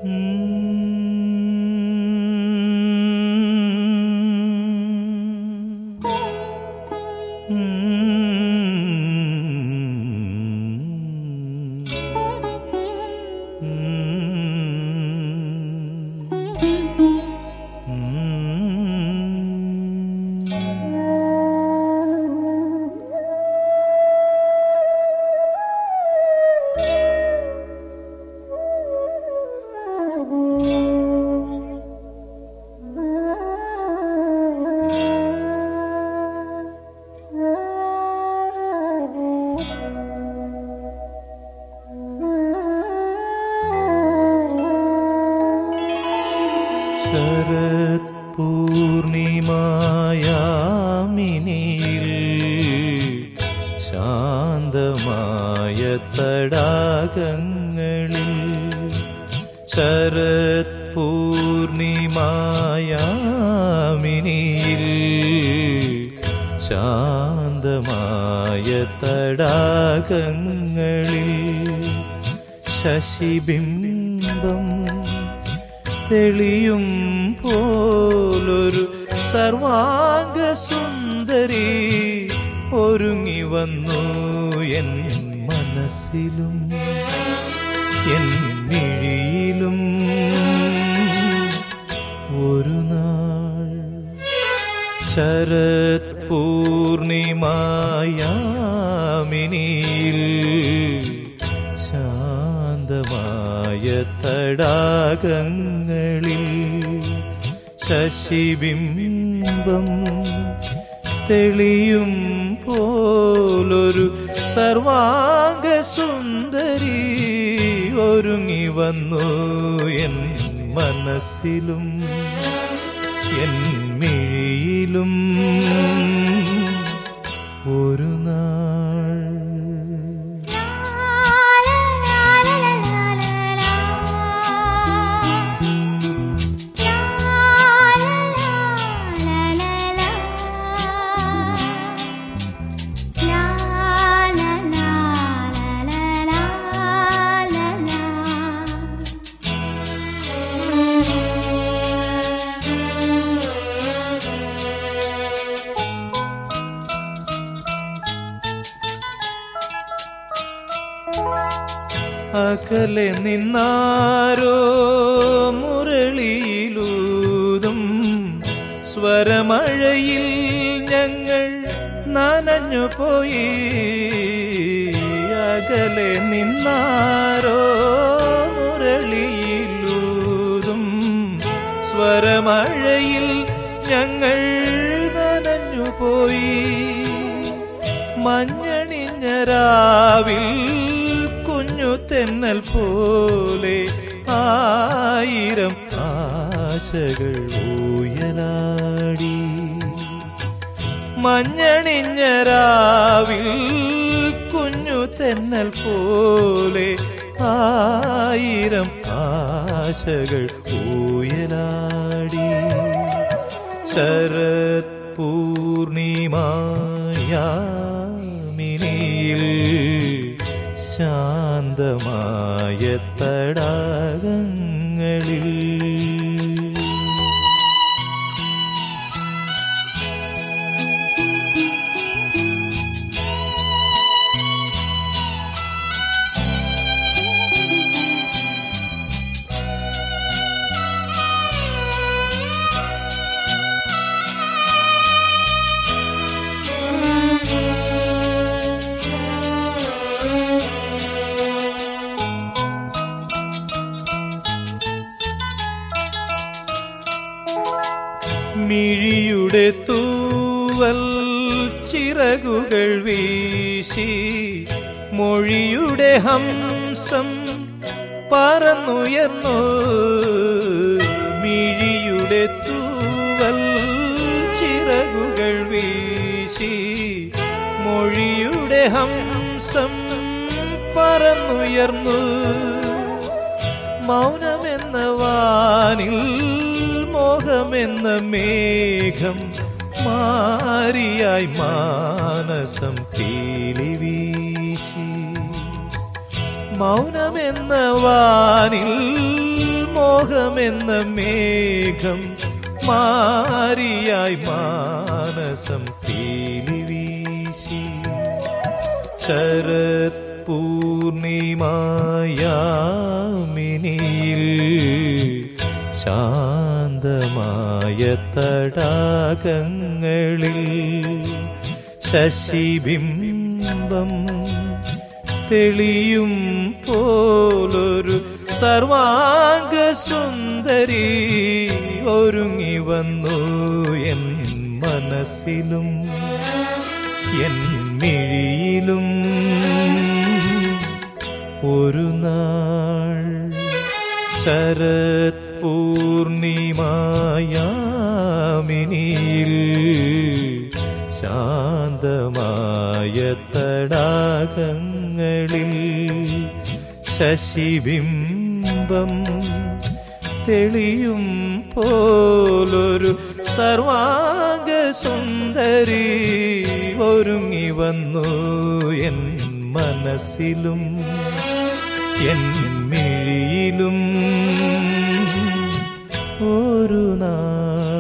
ശരത് പൂർണിമായാമിനിയിൽ ശാന്തമായ തടാകങ്ങളിൽ ശരത് പൂർണിമായാമിനിയിൽ ശാന്തമായ തടാകങ്ങളിൽ ശശിബിംബം തെളിയും പോലൊരു സർവാംഗ സുന്ദരി ഒരുങ്ങി വന്നു എൻ മനസ്സിലും എൻ മിഴിയിലും ഒരു നാൾ ശരത് പൂർണിമായാമിനിയിൽ ശാന്തമായ തടാകങ്ങളിൽ ശശിബിംബം തെളിയും പോലൊരു സർവാംഗ സുന്ദരി ഒരുങ്ങി വന്നു എൻ മനസ്സിലും എൻ മിഴിയിലും ഒരു നാൾ അകലെ നിന്നാരോ മുരളിയിലൂതും സ്വരമഴയിൽ ഞങ്ങൾ നനഞ്ഞു പോയി അകലെ നിന്നാരോ മുരളിയിലൂതും സ്വരമഴയിൽ ഞങ്ങൾ നനഞ്ഞു പോയി മഞ്ഞണിഞ്ഞ രാവിൽ കുഞ്ഞു തെന്നൽ പോലെ ആയിരം ആശകൾ ഊയലാടി മഞ്ഞണിഞ്ഞ രാവിൽ കുഞ്ഞു തെന്നൽ പോലെ ആയിരം ആശകൾ ഊയലാടി ശരത് പൂർണിമായാമിനിയിൽ ശാന്തമായ തടാകങ്ങളിൽ മിഴിയുടെ തൂവൽ ചിറകുകൾ വീശി മൊഴിയുടെ ഹംസം പറന്നുയർന്നു മിഴിയുടെ തൂവൽ ചിറകുകൾ വീശി മൊഴിയുടെ ഹംസം പറന്നുയർന്നു മൗനമെന്ന വാനിൽ മോഹമെന്ന മേഘം മാരിയായി മാനസം പീലി വീശി മൗനമെന്ന വാനിൽ മോഹമെന്ന മേഘം മാരിയായി മാനസം പീലി വീശി ശരത് പൂർണിമായാമിനിയിൽ ശാന്തമായ തടാകങ്ങളിൽ ശശിബിംബം തെളിയും പോലൊരു സർവാംഗ സുന്ദരി ഒരുങ്ങി വന്നു എൻ മനസ്സിലും എൻ മിഴിയിലും ഒരു നാൾ ശരത് പൂർണിമായാമിനിയിൽ ശാന്തമായ തടാകങ്ങളിൽ ശശിബിംബം തെളിയും പോലൊരു സർവാംഗ സുന്ദരി ഒരുങ്ങി വന്നു എൻ മനസ്സിലും എൻ മിഴിയിലും ഒരു നാൾ